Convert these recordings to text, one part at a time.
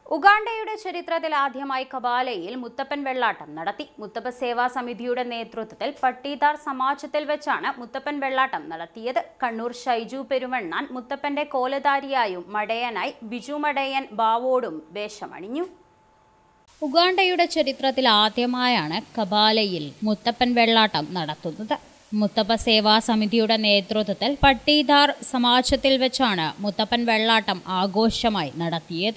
ഉഗാണ്ടയുടെ ചരിത്രത്തിൽ ആദ്യമായി കബാലയിൽ മുത്തപ്പൻ വെള്ളാട്ടം നടത്തി മുത്തപ്പ സേവാ സമിതിയുടെ നേതൃത്വത്തിൽ പട്ടീദാർ സമാജത്തിൽ വെച്ചാണ് മുത്തപ്പൻ വെള്ളാട്ടം നടത്തിയത് കണ്ണൂർ ഷൈജു പെരുവണ്ണാൻ മുത്തപ്പന്റെ കോലധാരിയായും മടയനായി ബിജു മടയൻ ബാവോടും വേഷമണിഞ്ഞു ഉഗാണ്ടയുടെ ചരിത്രത്തിൽ ആദ്യമായാണ് കബാലയിൽ മുത്തപ്പൻ വെള്ളാട്ടം നടത്തുന്നത് മുത്തപ്പ സേവാ സമിതിയുടെ നേതൃത്വത്തിൽ പട്ടീദാർ സമാജത്തിൽ വെച്ചാണ് മുത്തപ്പൻ വെള്ളാട്ടം ആഘോഷമായി നടത്തിയത്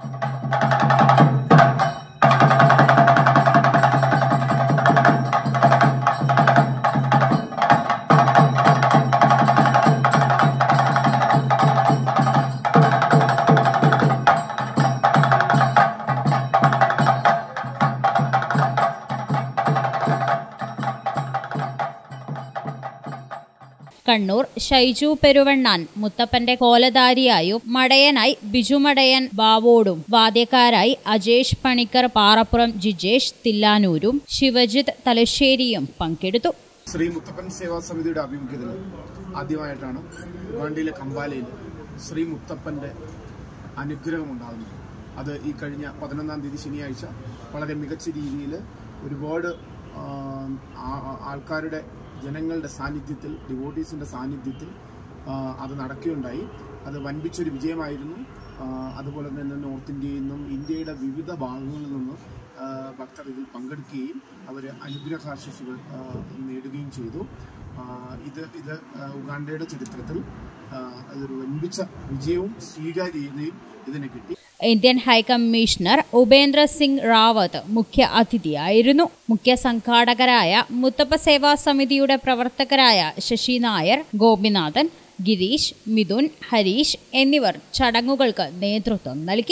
കണ്ണൂർ ഷൈജു പെരുവണ്ണാൻ മുത്തപ്പന്റെ കോലധാരിയായും മടയനായി ബിജുമടയൻ ബാവോടും വാദ്യക്കാരായി അജേഷ് പണിക്കർ പാറപ്പുറം ജിജേഷ് തില്ലാനൂരും ശിവജിത്ത് തലശ്ശേരിയും പങ്കെടുത്തു ശ്രീ മുത്തപ്പൻ സേവാ സമിതിയുടെ ആഭിമുഖ്യത്തിൽ ആദ്യമായിട്ടാണ് ഉഗാണ്ടയിലെ കമ്പാലയിൽ ശ്രീ മുത്തപ്പൻ്റെ അനുഗ്രഹം ഉണ്ടാകുന്നത് അത് ഈ കഴിഞ്ഞ പതിനൊന്നാം തീയതി ശനിയാഴ്ച വളരെ മികച്ച രീതിയിൽ ഒരുപാട് ആ, ആ- ആൾക്കാരുടെ ജനങ്ങളുടെ സാന്നിധ്യത്തിൽ ഡിവോട്ടീസിൻ്റെ സാന്നിധ്യത്തിൽ ആ, അത് നടക്കുകയുണ്ടായി അത് വൻപിച്ചൊരു വിജയമായിരുന്നു ആ, അതുപോലെ തന്നെ നോർത്ത് ഇന്ത്യയിൽ നിന്നും ഇന്ത്യയുടെ വിവിധ ഭാഗങ്ങളിൽ നിന്നും ആ, ഭക്തർ ഇതിൽ പങ്കെടുക്കുകയും അവർ അനുഗ്രഹാശിസുകൾ ആ, നേടുകയും ചെയ്തു ആ, ഇത് ഇത് ആ, ഉഗാണ്ടയുടെ ചരിത്രത്തിൽ ആ, അതൊരു വൻപിച്ച വിജയവും സ്വീകാര്യതയും ഇതിന് കിട്ടി ഇന്ത്യൻ ഹൈക്കമ്മീഷണർ ഉപേന്ദ്ര സിംഗ് റാവത്ത് മുഖ്യ അതിഥിയായിരുന്നു മുഖ്യ സംഘാടകരായ മുത്തപ്പ സേവാ സമിതിയുടെ പ്രവർത്തകരായ ശശി നായർ ഗോപിനാഥൻ ഗിരീഷ് മിഥുൻ ഹരീഷ് എന്നിവർ ചടങ്ങുകൾക്ക് നേതൃത്വം നൽകി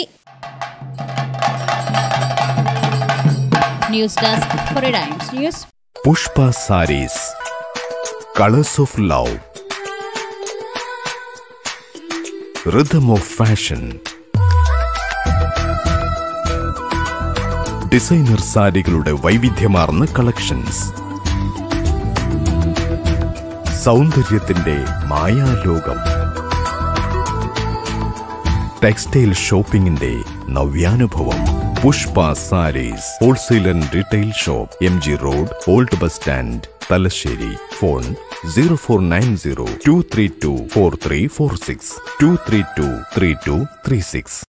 news desk Times news Pushpa Sarees colours of love rhythm of fashion designer സാരികളുടെ വൈവിധ്യമാർന്ന കളക്ഷൻസ് സൗന്ദര്യത്തിന്റെ മായാലോകം ടെക്സ്റ്റൈൽ ഷോപ്പിംഗിന്റെ നവ്യാനുഭവം Pushpa Sarees wholesale and retail shop M G road old bus stand Thalassery phone zero four nine zero two three two four three four six two three two three two three six